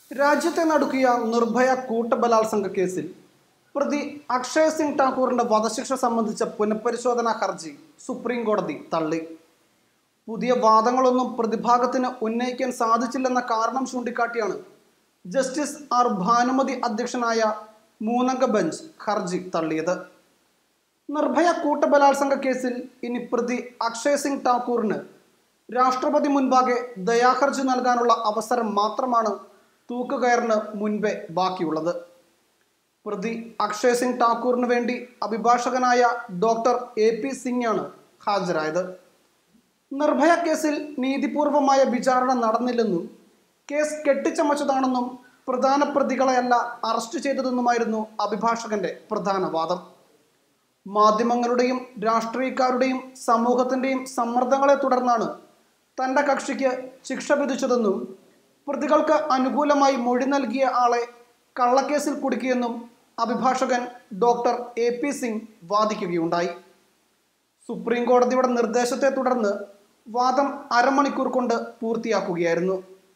രാജ്യത്തെ നടുക്കിയ നിർഭയ കൂട്ടബലാത്സംഗ കേസിൽ പ്രതി അക്ഷയ് സിംഗ് ഠാക്കൂറിന്റെ വധശിക്ഷ സംബന്ധിച്ച പുനഃപരിശോധനാ ഹർജി സുപ്രീം കോടതി തള്ളി പുതിയ വാദങ്ങളൊന്നും പ്രതിഭാഗത്തിന് ഉന്നയിക്കാൻ സാധിച്ചില്ലെന്ന കാരണം ചൂണ്ടിക്കാട്ടിയാണ് ജസ്റ്റിസ് ആർ ഭാനുമതി അധ്യക്ഷനായ മൂന്നംഗ ബെഞ്ച് ഹർജി തള്ളിയത് നിർഭയ കൂട്ടബലാത്സംഗ കേസിൽ ഇനി പ്രതി അക്ഷയ് സിംഗ് ഠാക്കൂറിന് രാഷ്ട്രപതി മുൻപാകെ ദയാഹർജി നൽകാനുള്ള അവസരം മാത്രമാണ് തൂക്കുകയറിന് മുൻപേ ബാക്കിയുള്ളത് പ്രതി അക്ഷയ് സിംഗ് ഠാക്കൂറിന് വേണ്ടി അഭിഭാഷകനായ ഡോക്ടർ എ പി സിംഗാണ് ഹാജരായത് നിർഭയ കേസിൽ നീതിപൂർവമായ വിചാരണ നടന്നില്ലെന്നും കേസ് കെട്ടിച്ചമച്ചതാണെന്നും പ്രധാന പ്രതികളെയല്ല അറസ്റ്റ് ചെയ്തതെന്നുമായിരുന്നു അഭിഭാഷകന്റെ പ്രധാന വാദം മാധ്യമങ്ങളുടെയും രാഷ്ട്രീയക്കാരുടെയും സമൂഹത്തിന്റെയും സമ്മർദ്ദങ്ങളെ തുടർന്നാണ് തന്റെ കക്ഷിക്ക് ശിക്ഷ വിധിച്ചതെന്നും പ്രതികൾക്ക് അനുകൂലമായി മൊഴി നൽകിയ ആളെ കള്ളക്കേസിൽ കുടുക്കിയെന്നും അഭിഭാഷകൻ ഡോക്ടർ എ പി സിംഗ് വാദിക്കുകയുണ്ടായി സുപ്രീം കോടതിയുടെ നിർദ്ദേശത്തെ തുടർന്ന് വാദം അരമണിക്കൂർ കൊണ്ട് പൂർത്തിയാക്കുകയായിരുന്നു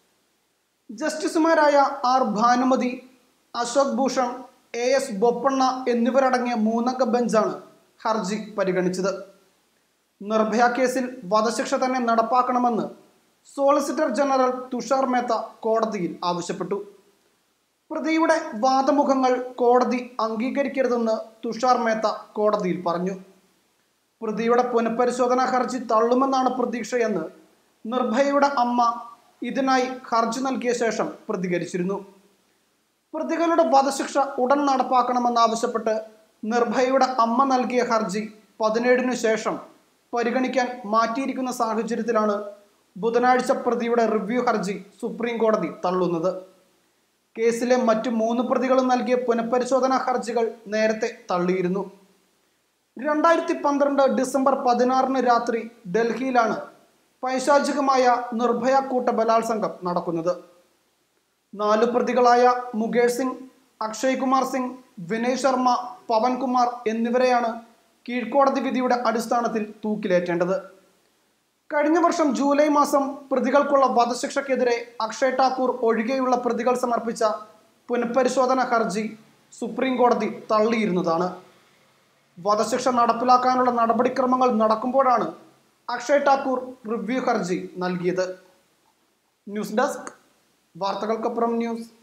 ജസ്റ്റിസുമാരായ R Bhanumathi Ashok Bhushan A S Bopanna എന്നിവരടങ്ങിയ മൂന്നംഗ ബെഞ്ചാണ് ഹർജി പരിഗണിച്ചത് നിർഭയ കേസിൽ വധശിക്ഷ തന്നെ നടപ്പാക്കണമെന്ന് സോളിസിറ്റർ ജനറൽ തുഷാർ മേത്ത കോടതിയിൽ ആവശ്യപ്പെട്ടു പ്രതിയുടെ വാദമുഖങ്ങൾ കോടതി അംഗീകരിക്കരുതെന്ന് തുഷാർ മേത്ത കോടതിയിൽ പറഞ്ഞു പ്രതിയുടെ പുനഃപരിശോധനാ ഹർജി തള്ളുമെന്നാണ് പ്രതീക്ഷയെന്ന് നിർഭയയുടെ അമ്മ ഇതിനായി ഹർജി നൽകിയ ശേഷം പ്രതികരിച്ചിരുന്നു പ്രതികളുടെ വധശിക്ഷ ഉടൻ നടപ്പാക്കണമെന്നാവശ്യപ്പെട്ട് നിർഭയയുടെ അമ്മ നൽകിയ ഹർജി പതിനേഴിനു ശേഷം പരിഗണിക്കാൻ മാറ്റിയിരിക്കുന്ന സാഹചര്യത്തിലാണ് ബുധനാഴ്ച പ്രതിയുടെ റിവ്യൂ ഹർജി സുപ്രീം കോടതി തള്ളുന്നത് കേസിലെ മറ്റു മൂന്ന് പ്രതികളും നൽകിയ പുനഃപരിശോധനാ ഹർജികൾ നേരത്തെ തള്ളിയിരുന്നു രണ്ടായിരത്തി പന്ത്രണ്ട് ഡിസംബർ പതിനാറിന് രാത്രി ഡൽഹിയിലാണ് പൈശാചികമായ നിർഭയ കൂട്ട ബലാത്സംഗം നടക്കുന്നത് നാലു പ്രതികളായ മുകേഷ് സിംഗ് അക്ഷയ് കുമാർ സിംഗ് വിനയ് ശർമ്മ പവൻകുമാർ എന്നിവരെയാണ് കീഴ്ക്കോടതി വിധിയുടെ അടിസ്ഥാനത്തിൽ തൂക്കിലേറ്റേണ്ടത് കഴിഞ്ഞ വർഷം ജൂലൈ മാസം പ്രതികൾക്കുള്ള വധശിക്ഷയ്ക്കെതിരെ അക്ഷയ് ഠാക്കൂർ ഒഴികെയുള്ള പ്രതികൾ സമർപ്പിച്ച പുനഃപരിശോധന ഹർജി സുപ്രീം കോടതി തള്ളിയിരുന്നതാണ് വധശിക്ഷ നടപ്പിലാക്കാനുള്ള നടപടിക്രമങ്ങൾ നടക്കുമ്പോഴാണ് അക്ഷയ് ഠാക്കൂർ റിവ്യൂ ഹർജി നൽകിയത് ന്യൂസ് ഡെസ്ക് വാർത്തകൾക്കപ്പുറം ന്യൂസ്